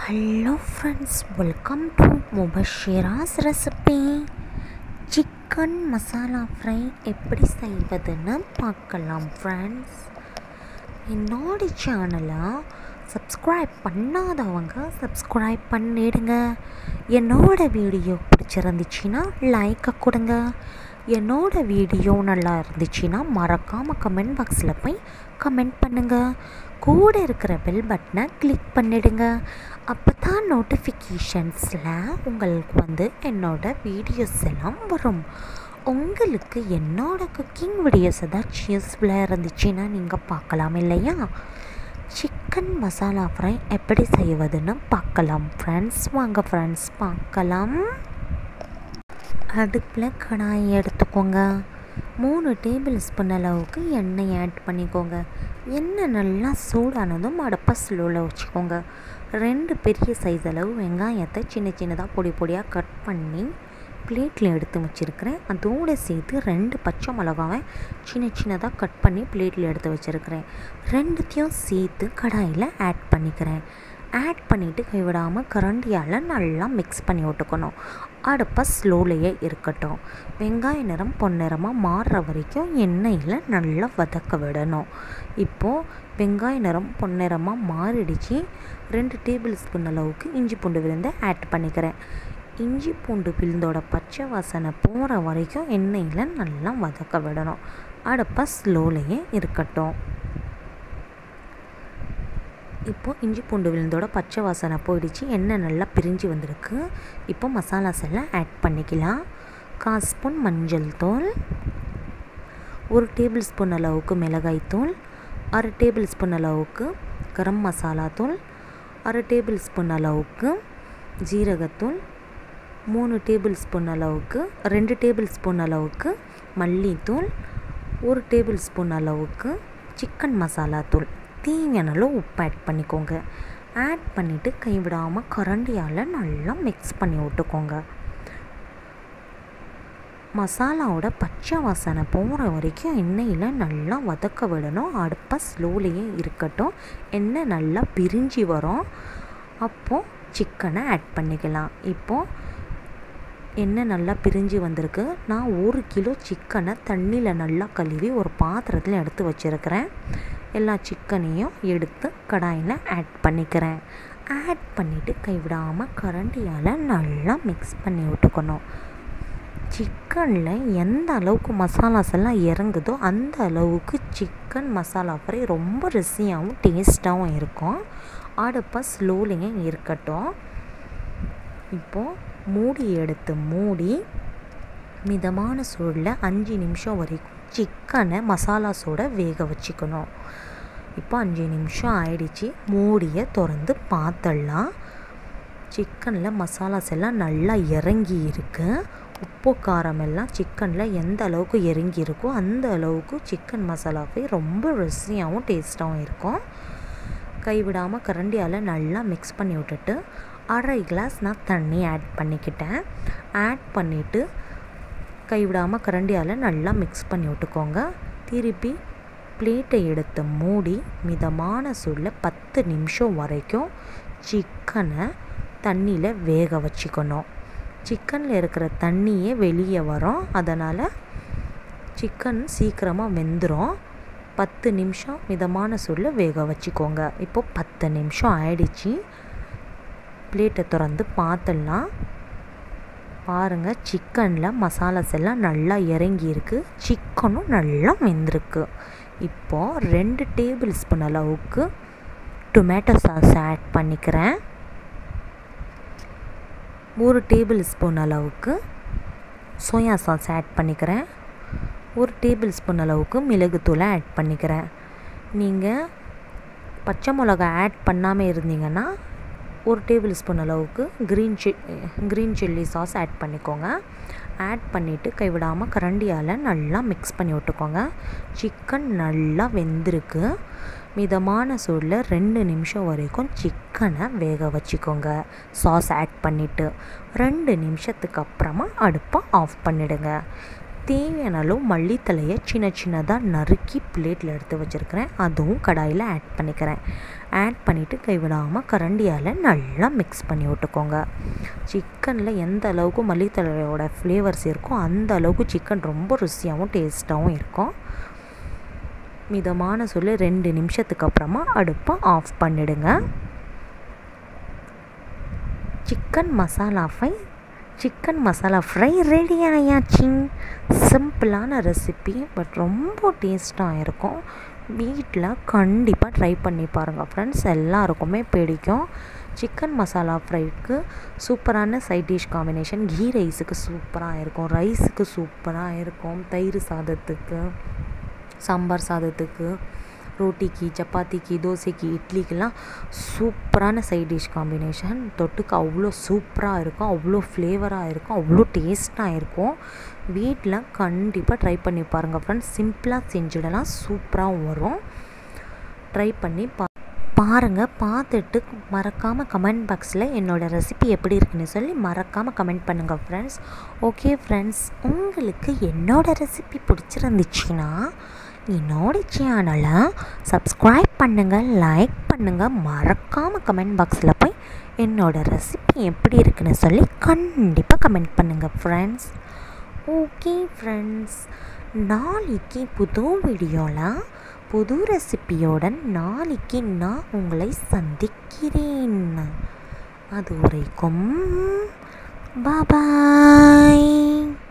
hello friends welcome to முபஷிராஸ் recipe chicken masala fry எப்படி செய்வதுன்னு பார்க்கலாம் ஃப்ரெண்ட்ஸ் என்னோட சேனலை சப்ஸ்கிரைப் பண்ணாதவங்க சப்ஸ்கிரைப் பண்ணிடுங்க என்னோட வீடியோ பிடிச்சிருந்துச்சின்னா லைக்கை கொடுங்க என்னோட வீடியோ நல்லா இருந்துச்சுன்னா மறக்காமல் கமெண்ட் பாக்ஸில் போய் கமெண்ட் பண்ணுங்கள் கூட இருக்கிற பெல் பட்டனை கிளிக் பண்ணிடுங்க அப்போ தான் நோட்டிஃபிகேஷன்ஸில் உங்களுக்கு வந்து என்னோட வீடியோஸ் எல்லாம் வரும் உங்களுக்கு என்னோட குக்கிங் வீடியோஸ் ஏதாச்சும் யூஸ்ஃபுல்லாக இருந்துச்சுன்னா நீங்கள் பார்க்கலாம் இல்லையா சிக்கன் மசாலா ஃப்ரை எப்படி செய்வதுன்னு பார்க்கலாம் ஃப்ரெண்ட்ஸ் வாங்க ஃப்ரெண்ட்ஸ் பார்க்கலாம் அடுப்பில் கடாயை எடுத்துக்கோங்க மூணு டேபிள் ஸ்பூன் அளவுக்கு எண்ணெய் ஆட் பண்ணிக்கோங்க எண்ணெய் நல்லா சூடானதும் அடுப்பை ஸ்லோவில் வச்சுக்கோங்க ரெண்டு பெரிய சைஸ் அளவு வெங்காயத்தை சின்ன சின்னதாக பொடி பொடியாக கட் பண்ணி பிளேட்டில் எடுத்து வச்சுருக்கிறேன் அதோடு சேர்த்து ரெண்டு பச்சை மிளகாவை சின்ன சின்னதாக கட் பண்ணி பிளேட்டில் எடுத்து வச்சுருக்கிறேன் ரெண்டுத்தையும் சேர்த்து கடாயில் ஆட் பண்ணிக்கிறேன் ஆட் பண்ணிவிட்டு கைவிடாமல் கரண்டியால் நல்லா மிக்ஸ் பண்ணி விட்டுக்கணும் அடுப்பை ஸ்லோலையே இருக்கட்டும் வெங்காய நிறம் பொன்னிறமாக மாறுற வரைக்கும் எண்ணெயில் நல்லா வதக்க விடணும் இப்போது வெங்காய நிறம் பொன்னிறமாக மாறிடுச்சு ரெண்டு டேபிள் ஸ்பூன் அளவுக்கு இஞ்சி பூண்டு விழுந்து ஆட் பண்ணிக்கிறேன் இஞ்சி பூண்டு விழுந்தோட பச்சை வாசனை போகிற வரைக்கும் எண்ணெயில் நல்லா வதக்க விடணும் அடுப்பை ஸ்லோலையே இருக்கட்டும் இப்போது இஞ்சி பூண்டு விழுந்தோட பச்சை வாசனை போயிடுச்சு எண்ணெய் நல்லா பிரிஞ்சு வந்திருக்கு இப்போ மசாலாஸ் எல்லாம் ஆட் பண்ணிக்கலாம் கால் ஸ்பூன் மஞ்சள் தூள் ஒரு டேபிள் ஸ்பூன் அளவுக்கு மிளகாய் தூள் அரை டேபிள் ஸ்பூன் அளவுக்கு கரம் மசாலா தூள் அரை டேபிள் ஸ்பூன் அளவுக்கு ஜீரகத்தூள் மூணு டேபிள் ஸ்பூன் அளவுக்கு ரெண்டு டேபிள் ஸ்பூன் அளவுக்கு மல்லித்தூள் ஒரு டேபிள் ஸ்பூன் அளவுக்கு சிக்கன் மசாலா தூள் தேவையான அளவு உப்பு ஆட் பண்ணிக்கோங்க ஆட் பண்ணிவிட்டு கைவிடாமல் கரண்டியால் நல்லா மிக்ஸ் பண்ணி விட்டுக்கோங்க மசாலாவோட பச்சை வாசனை போகிற வரைக்கும் எண்ணெயில் நல்லா வதக்க விடணும் அடுப்பை ஸ்லோலையே இருக்கட்டும் எண்ணெய் நல்லா பிரிஞ்சு வரும் அப்போது சிக்கனை ஆட் பண்ணிக்கலாம் இப்போது எண்ணெய் நல்லா பிரிஞ்சு வந்திருக்கு நான் ஒரு கிலோ சிக்கனை தண்ணியில் நல்லா கழுவி ஒரு பாத்திரத்தில் எடுத்து வச்சுருக்கிறேன் எல்லா சிக்கனையும் எடுத்து கடாயில் ஆட் பண்ணிக்கிறேன் ஆட் பண்ணிவிட்டு கைவிடாமல் கரண்டியால் நல்லா மிக்ஸ் பண்ணி விட்டுக்கணும் சிக்கனில் எந்த அளவுக்கு மசாலாஸ் எல்லாம் இறங்குதோ அந்த அளவுக்கு சிக்கன் மசாலா ஃப்ரை ரொம்ப ருசியாகவும் டேஸ்ட்டாகவும் இருக்கும் அடுப்பை ஸ்லோலிங்க இருக்கட்டும் இப்போது மூடி எடுத்து மூடி மிதமான சூடில் அஞ்சு நிமிஷம் வரைக்கும் சிக்கனை மசாலாஸோட வேக வச்சுக்கணும் இப்போ அஞ்சு நிமிஷம் ஆயிடுச்சு மூடியை திறந்து பார்த்துடலாம் சிக்கனில் மசாலாஸ் எல்லாம் நல்லா இறங்கி இருக்கு உப்பு காரம் எல்லாம் சிக்கனில் எந்த அளவுக்கு இறங்கி இருக்கோ அந்த அளவுக்கு சிக்கன் மசாலா ஃப்ரை ரொம்ப ருசியாகவும் டேஸ்ட்டாகவும் இருக்கும் கைவிடாமல் கரண்டியால் நல்லா மிக்ஸ் பண்ணி விட்டுட்டு அரை கிளாஸ் நான் தண்ணி ஆட் பண்ணிக்கிட்டேன் ஆட் பண்ணிவிட்டு கைவிடாமல் கரண்டியால் நல்லா மிக்ஸ் பண்ணி விட்டுக்கோங்க திருப்பி பிளேட்டை எடுத்து மூடி மிதமான சூடில் பத்து நிமிஷம் வரைக்கும் சிக்கனை தண்ணியில் வேக வச்சுக்கணும் சிக்கனில் இருக்கிற தண்ணியே வெளியே வரும் அதனால் சிக்கன் சீக்கிரமாக வெந்துடும் பத்து நிமிஷம் மிதமான சூடில் வேக வச்சுக்கோங்க இப்போது பத்து நிமிஷம் ஆயிடுச்சு பிளேட்டை திறந்து பார்த்துடலாம் பாருங்கள் சிக்கனில் மசாலாஸ் எல்லாம் நல்லா இறங்கியிருக்கு சிக்கனும் நல்லா வெந்திருக்கு இப்போது ரெண்டு டேபிள் ஸ்பூன் அளவுக்கு டொமேட்டோ சாஸ் ஆட் பண்ணிக்கிறேன் ஒரு டேபிள் ஸ்பூன் அளவுக்கு சோயா சாஸ் ஆட் பண்ணிக்கிறேன் ஒரு டேபிள் ஸ்பூன் அளவுக்கு மிளகுத்தூளை ஆட் பண்ணிக்கிறேன் நீங்கள் பச்சை மிளகா ஆட் பண்ணாமல் இருந்தீங்கன்னா ஒரு டேபிள் ஸ்பூன் அளவுக்கு க்ரீன் சி க்ரீன் சில்லி சாஸ் ஆட் பண்ணிக்கோங்க ஆட் பண்ணிவிட்டு கைவிடாமல் கரண்டியால் நல்லா மிக்ஸ் பண்ணி விட்டுக்கோங்க சிக்கன் நல்லா வெந்திருக்கு மிதமான சூடில் ரெண்டு நிமிஷம் வரைக்கும் சிக்கனை வேக வச்சுக்கோங்க சாஸ் ஆட் பண்ணிவிட்டு ரெண்டு நிமிஷத்துக்கு அப்புறமா அடுப்பை ஆஃப் பண்ணிவிடுங்க தேவையான அளவு மல்லித்தலையை சின்ன சின்னதாக நறுக்கி பிளேட்டில் எடுத்து வச்சுருக்கிறேன் அதுவும் கடாயில் ஆட் பண்ணிக்கிறேன் ஆட் பண்ணிவிட்டு கைவிடாமல் கரண்டியால் நல்லா மிக்ஸ் பண்ணி விட்டுக்கோங்க சிக்கனில் எந்த அளவுக்கு மல்லித்தழையோட ஃப்ளேவர்ஸ் இருக்கோ அந்த அளவுக்கு சிக்கன் ரொம்ப ருசியாகவும் டேஸ்ட்டாகவும் இருக்கும் மிதமான சொல்லி ரெண்டு நிமிஷத்துக்கு அப்புறமா அடுப்பை ஆஃப் பண்ணிடுங்க chicken masala fry chicken masala fry ready ஆயாச்சு சிம்பிளான ரெசிபி பட் ரொம்ப டேஸ்ட்டாக இருக்கும் வீட்டில் கண்டிப்பாக ட்ரை பண்ணி பாருங்கள் ஃப்ரெண்ட்ஸ் எல்லாருக்குமே பிடிக்கும் சிக்கன் மசாலா ஃப்ரைக்கு சூப்பரான சைட் டிஷ் காம்பினேஷன் கீ ரைஸுக்கு சூப்பராக இருக்கும் ரைஸுக்கு சூப்பராக இருக்கும் தயிர் சாதத்துக்கு சாம்பார் சாதத்துக்கு ரோட்டிக்கு சப்பாத்திக்கு தோசைக்கு இட்லிக்கெல்லாம் சூப்பரான சைட் டிஷ் காம்பினேஷன் தொட்டுக்க அவ்வளோ சூப்பராக இருக்கும் அவ்வளோ ஃப்ளேவராக இருக்கும் அவ்வளோ டேஸ்ட்டாக இருக்கும் வீட்டில் கண்டிப்பாக ட்ரை பண்ணி பாருங்கள் ஃப்ரெண்ட்ஸ் சிம்பிளாக செஞ்சிடலாம் சூப்பராகவும் வரும் ட்ரை பண்ணி பா பாருங்கள் பார்த்துட்டு மறக்காமல் கமெண்ட் பாக்ஸில் என்னோடய ரெசிபி எப்படி இருக்குன்னு சொல்லி மறக்காமல் கமெண்ட் பண்ணுங்கள் ஃப்ரெண்ட்ஸ் ஓகே ஃப்ரெண்ட்ஸ் உங்களுக்கு என்னோடய ரெசிபி பிடிச்சிருந்துச்சுன்னா என்னோட சேனலை சப்ஸ்கிரைப் பண்ணுங்கள் லைக் பண்ணுங்கள் மறக்காமல் கமெண்ட் பாக்ஸில் போய் என்னோடய ரெசிபி எப்படி இருக்குன்னு சொல்லி கண்டிப்பாக கமெண்ட் பண்ணுங்கள் ஃப்ரெண்ட்ஸ் ஓகே ஃப்ரெண்ட்ஸ் நாளைக்கு புது வீடியோவில் புது ரெசிபியோடன் நாளைக்கு நான் உங்களை சந்திக்கிறேன் அது வரைக்கும் பாய்